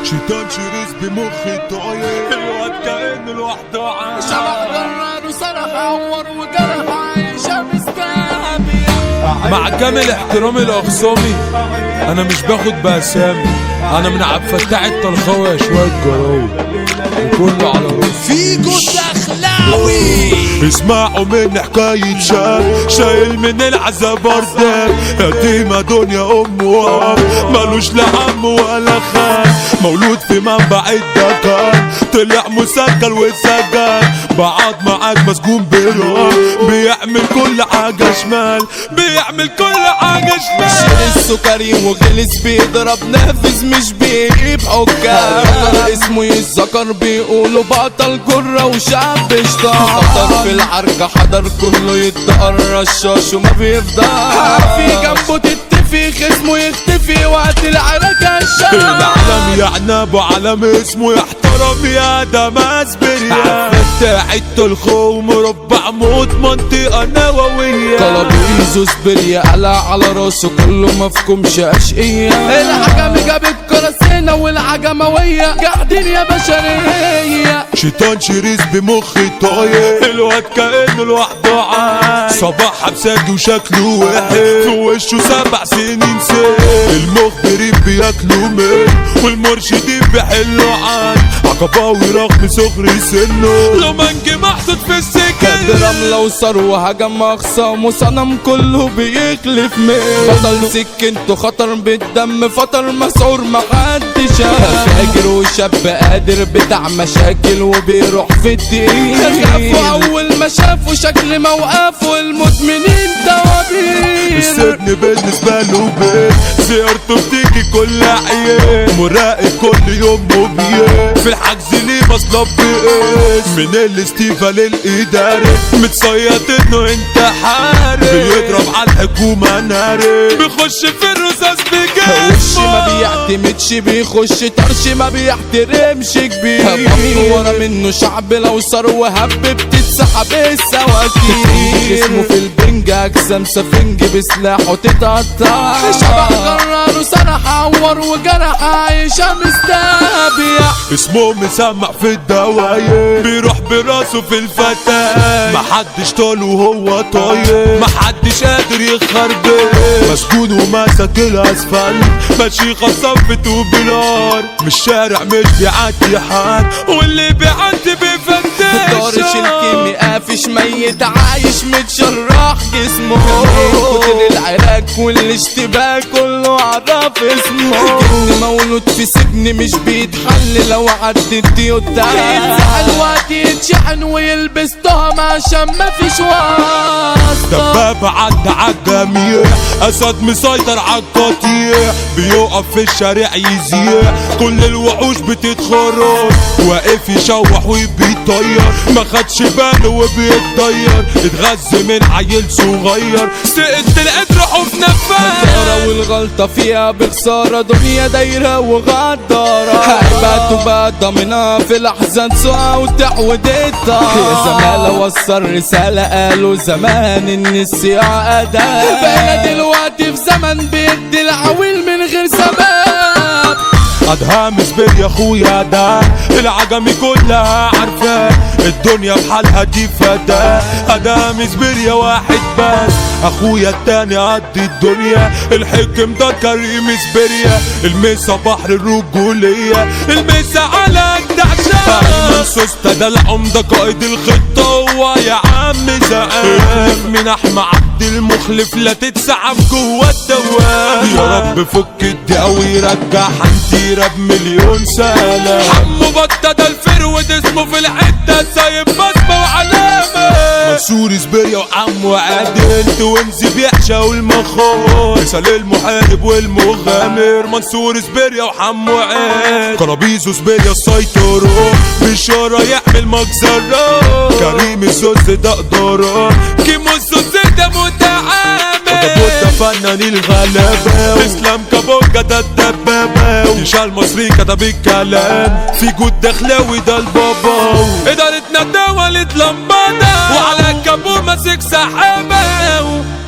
شيطان شريس بمخي طاير الواد كأنه لوحده عايش شبح جرار وصرخ عور وجرح عايشة مستهبية مع كامل احترامي لاخصامي انا مش باخد باسامي انا من عبد الفتاح الطلخاوي يا شويه جراوي وكله على راسي فيجو الدخلاوي اسمعوا من حكاية شاب شايل من العذاب اردان يتيمة دنيا ام واب ملوش لا عم ولا خال مولود في منبع الدكان طلع مسجل واتسجل بعض معاك مسجون براب بيعمل كل حاجة شمال بيعمل كل حاجة شمال شيل السكري وغلس بيضرب نافذ مش بيجيب حكام اسمه يتذكر بيقولوا بطل جرة وشعب اشتهر خطر في العركة حضر كله يتدقر رشاش وما بيفضل في جنبه تتفي خصمه يختفي وقت العركة الشعب العالم يعنب وعلم اسمه يحترم يا دماس بريا بتاعت الخو مربع موت منطقة نووية طلب ايزو سبريا قلع على راسه كله مفكومش اشقية العجم جابت كراسينا والعجموية قاعدين يا بشرية شيطان شريس بمخي طاير الواد كأنه لوحده عايش صباح بساد وشكله وحش في وشه سبع سنين سيف المخبرين بياكلوا من والمرشدين بيحلوا عن عقباوي رغم صغر سنه لو منجي محطوط في كان السكن رملة وصار وهجم أخصام وصنم كله بيخلف من بطل سكنته خطر بالدم فطر مسعور محدش فاجر وشاب قادر بتاع مشاكل وبيروح في الدين خافوا أول ما شافوا شكل موقفه المدمنين دوابير السجن بالنسبة له بيت زيارته بتيجي كل عيان مراقب كل يوم مبيت في الحجز ليه مصلب بقيس من الاستيفا للإدارة متصيد انه انت حارب بيضرب على الحكومة ناري بيخش في الرصاص وش ما بجسمه بيعتمدش بيخش طرش ما بيحترمش كبير هبط ورا منه شعب لو صار وهب بتتسحب السواكين اسمه في البنج اجسام سفنج بسلاحه تتقطع شبح جرار وسرح عور وجرح عايشة مستهبية اسمه مسمع في الدواير بيروح براسه في الفتاة محدش طال وهو طاير محدش قادر يخربط مسجون وماسك الاسفل ماشي خصم في توبلار مش شارع مش بيعدي حد واللي بيعدي بيفتش طارش الكيمي قافش ميت عايش متشرح جسمه كتر العراك والاشتباك كله عرف اسمه جن مولود في سجن مش بيتحل لو عدت ديوتا يتزعل وقت يتشحن ويلبس تهم عشان مفيش واسطة دبابة عدى عالجميع اسد مسيطر عالقطيع بيقف في الشارع يزيع كل الوحوش بتتخرج واقف يشوح وبيطير ما خدش باله وبيتضير اتغذى من عيل صغير سقت القدر حب نفاس الخسارة والغلطة فيها بخسارة دنيا دايرة وغدارة هيباتوا بقى ضامنة في الأحزان سوء وتعودتها يا زمالة وصل رسالة قالوا زمان إن السياعة أداة بقينا دلوقتي في زمن بيدي العويل من غير سبب ادهم سبير يا اخويا ده العجمي كلها عارفاه الدنيا بحالها دي فتاة ادهم سبير يا واحد بس اخويا التاني قد الدنيا الحكم ده كريم سبيريا المسا بحر الرجولية المسا على اجدع ايمن سوسته ده العمدة قائد الخطة هو يا عم زقان من احمد عبد المخلف لا تتسعب جوه الدوام يا رب فك الدقا ويرجع حنتيرة بمليون سنة حمو بطة ده الفرود اسمه في الحتة سايب بصمة وعلامة منصور سبيريا وعمو عادل توينز بيعشى والمخور مثال المحارب والمغامر منصور سبيريا وحمو عادل كرابيزو سبيريا السيطرة بشارة يعمل مجزرة كريم الزوز ده قدرة كيمو الزوز ده متعامل كابوتا فنان الغلابة اسلام كابوكا ده الدبابة وشال مصري كتب الكلام في جود دخلاوي ده البابا ادارتنا ده ولد لمبادة وعلى كابو ماسك سحابة